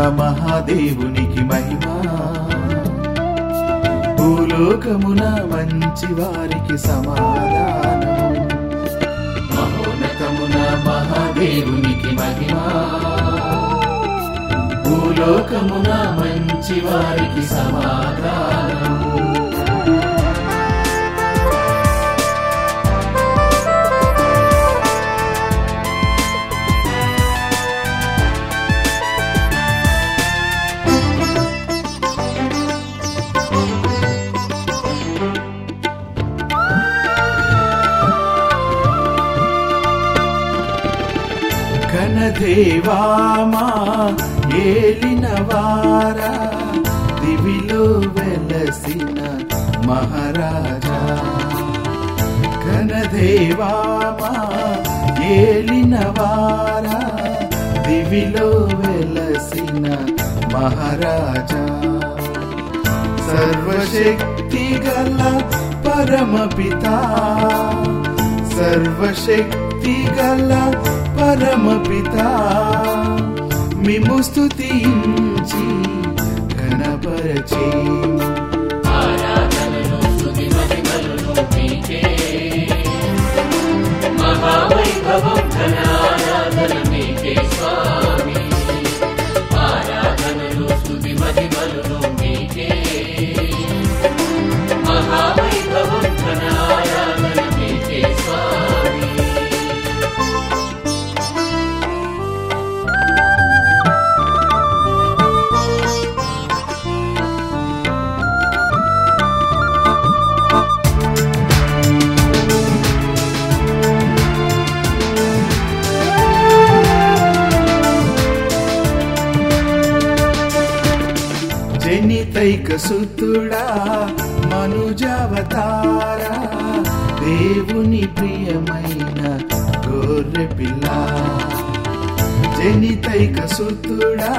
మహాదేవునికి మహిమ భూలోకమున మంచి వారికి సమాధానము మహోన్నతమున మహాదేవునికి మహిమ భూలోకమున మంచి వారికి సమాధానము ఘనదేవామా ఏలిన వారా దివిలో వెలసిన మహారాజా ఘనదేవామా ఏలిన వారా దివిలో వెలసిన మహారాజా సర్వశక్తి గల పరమపిత సర్వశక్తి గల పరమపిత మిము స్తుతించి ఘనపరచే ఆరాధనలు స్తుతి మహిమలు మీకే మహావైభవం ఘన ఆరాధన మీకే స్వామి ఆరాధనలు స్తుతి మహిమలు మీకే మహావైభవం ఘన ఆరాధన మీకే స్వామి జనితైక సుతుడా మనుజావతారా దేవుని ప్రియమైన గొర్రె పిల్ల జనితైక సుతుడా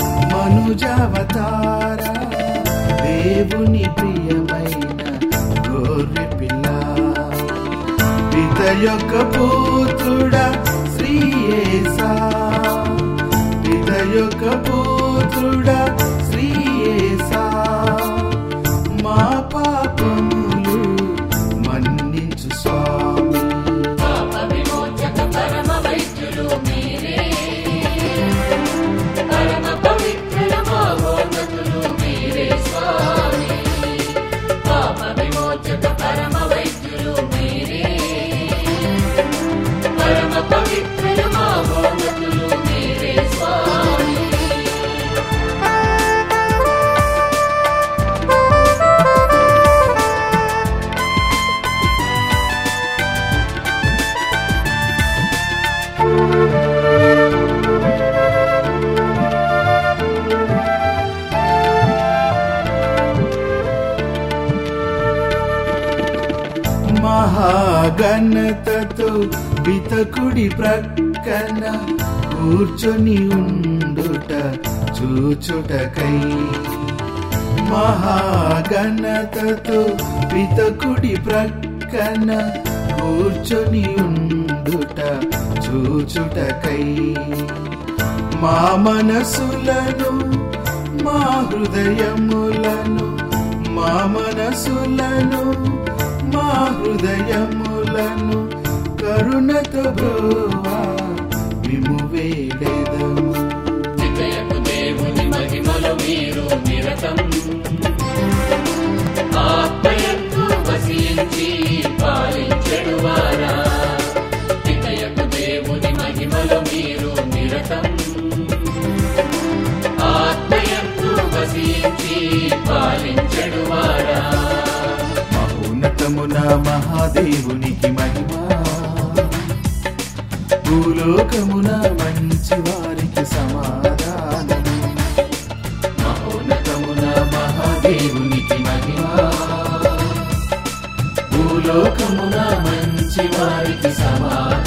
మనుజావతారా దేవుని ప్రియమైన గొర్రె పిల్ల పిత యొక్క పుత్రుడా శ్రీయేసా పిత యొక్క పుత్రుడా శ్రీయేసా మా పాపములు మన్నించు స్వామి పాప విమోచక పరమ వైద్యులు మీరే పరమ పవిత్రుల మహోన్నతులు మీరే స్వామి పాప విమోచక పరమ వైద్యులు మీరే పరమ పవిత్రుల మహోన్నతులు మీరే స్వామి మహాగణతతో పితకుడి ప్రక్కన కూర్చొని ఉండుట చూచుటకై మహాగణతతో పితకుడి ప్రక్కన కూర్చొని ఉండుట చూచుటకై మా మనసులను మా హృదయములను మా మనసులను మా హృదయములను కరుణతో బ్రోవా మిము వేడెదము విజయపు దేవుని మహిమలు మీరు నిరతం ఆత్మయంతో వసించి పాలించెడు వారా విజయపు దేవుని మహిమలు మీరు నిరతం ఆత్మయంతో వసించి పాలించెడు వారా మహోన్నతమున మహాదేవునికి మహిమ భూలోకమున మంచి వారికి సమాధానము మహోన్నతమున మహాదేవునికి మహిమ భూలోకమున మంచి వారికి సమాధానం